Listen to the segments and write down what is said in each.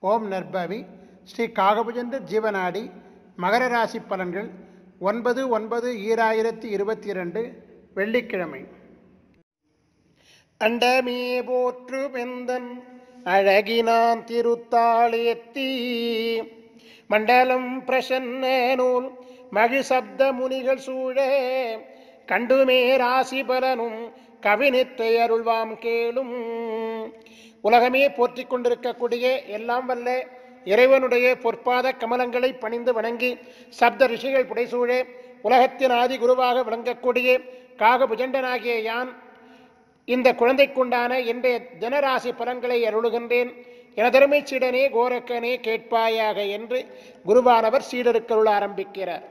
ஓம் நற்பவி ஸ்ரீ காகபுஜந்த ஜீவநாடி மகர ராசி பலன்கள் ஒன்பது ஒன்பது ஈராயிரத்தி இருபத்தி இரண்டு வெள்ளிக்கிழமை அண்டமே போற்று வெந்தன் அழகினான் திருத்தாளேத்தி மண்டலம் பிரசன்ன நூல் மகிழ்சப்த முனிகள் சூழ கண்டுமே ராசி பலனும் கவினித்தை அருள்வாம் கேளும் உலகமே போற்றிக் கொண்டிருக்கக்கூடிய எல்லாம் வல்ல இறைவனுடைய பொற்பாத கமலங்களை பணிந்து வணங்கி சப்த ரிஷிகள் புடைசூழே உலகத்தின் ஆதி குருவாக விளங்கக்கூடிய காகபுஜண்டனாகிய யான் இந்த குழந்தைக்குண்டான இன்றைய தினராசி பலன்களை அருளுகின்றேன் எனதருமை சீடனே கோரக்கனே கேட்பாயாக என்று குருவானவர் சீடருக்கருள ஆரம்பிக்கிறார்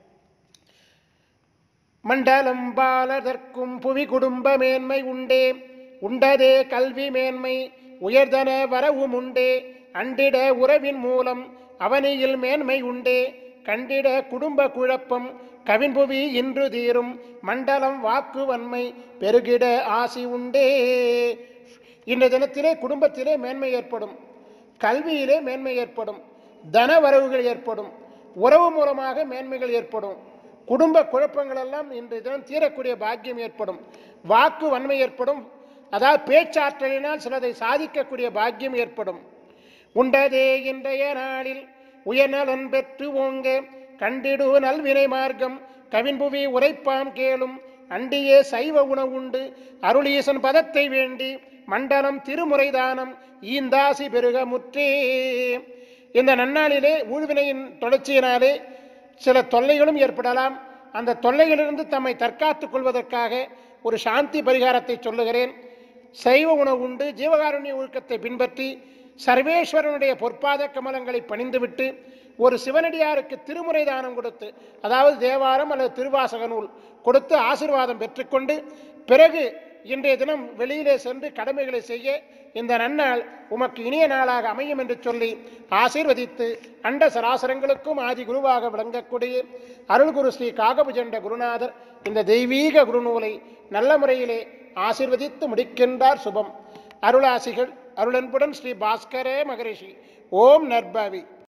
மண்டலம் பாலதற்கும் புவி குடும்ப மேன்மை உண்டே உண்டதே கல்வி மேன்மை உயர்தன வரவும் உண்டே அண்டிட உறவின் மூலம் அவனியில் மேன்மை உண்டே கண்டிட குடும்ப குழப்பம் கவின்புவி இன்று தீரும் மண்டலம் வாக்கு வன்மை பெருகிட ஆசி உண்டே இந்த தினத்திலே குடும்பத்திலே மேன்மை ஏற்படும் கல்வியிலே மேன்மை ஏற்படும் தன வரவுகள் ஏற்படும் உறவு மூலமாக மேன்மைகள் ஏற்படும் குடும்ப குழப்பங்கள் எல்லாம் இன்றைய தினம் தீரக்கூடிய பாக்கியம் ஏற்படும் வாக்கு வன்மை ஏற்படும் அதாவது பேச்சாற்றலினால் சிலதை சாதிக்கக்கூடிய பாக்கியம் ஏற்படும் உண்டதே இன்றைய நாளில் உயர்நலன் பெற்று ஓங்க கண்டிடு நல்வினை மார்க்கம் கவின்புவி உரைப்பாம் கேளும் அண்டியே சைவ உணவுண்டு அருளீசன் பதத்தை வேண்டி மண்டலம் திருமுறைதானம் ஈந்தாசி பெருக முற்றே இந்த நன்னாளிலே ஊழ்வினையின் தொடர்ச்சியினாலே சில தொல்லைகளும் ஏற்படலாம் அந்த தொல்லைகளிலிருந்து தம்மை தற்காத்துக் கொள்வதற்காக ஒரு சாந்தி பரிகாரத்தை சொல்லுகிறேன் சைவ உணவு உண்டு ஜீவகாருண்ய ஒழுக்கத்தை பின்பற்றி சர்வேஸ்வரனுடைய பொற்பாத கமலங்களை பணிந்துவிட்டு ஒரு சிவனடியாருக்கு திருமுறை தானம் கொடுத்து அதாவது தேவாரம் அல்லது திருவாசக நூல் கொடுத்து ஆசிர்வாதம் பெற்றுக்கொண்டு பிறகு இன்றைய தினம் வெளியிலே சென்று கடமைகளை செய்ய இந்த நன்னாள் உமக்கு இனிய நாளாக அமையும் என்று சொல்லி ஆசீர்வதித்து அண்ட சராசரங்களுக்கும் ஆதி குருவாக விளங்கக்கூடிய அருள்குரு ஸ்ரீ காகபுஜண்ட குருநாதர் இந்த தெய்வீக குருநூலை நல்ல முறையிலே ஆசீர்வதித்து முடிக்கின்றார் சுபம் அருளாசிகள் அருளன்புடன் ஸ்ரீ பாஸ்கரே மகரிஷி ஓம் நற்பவி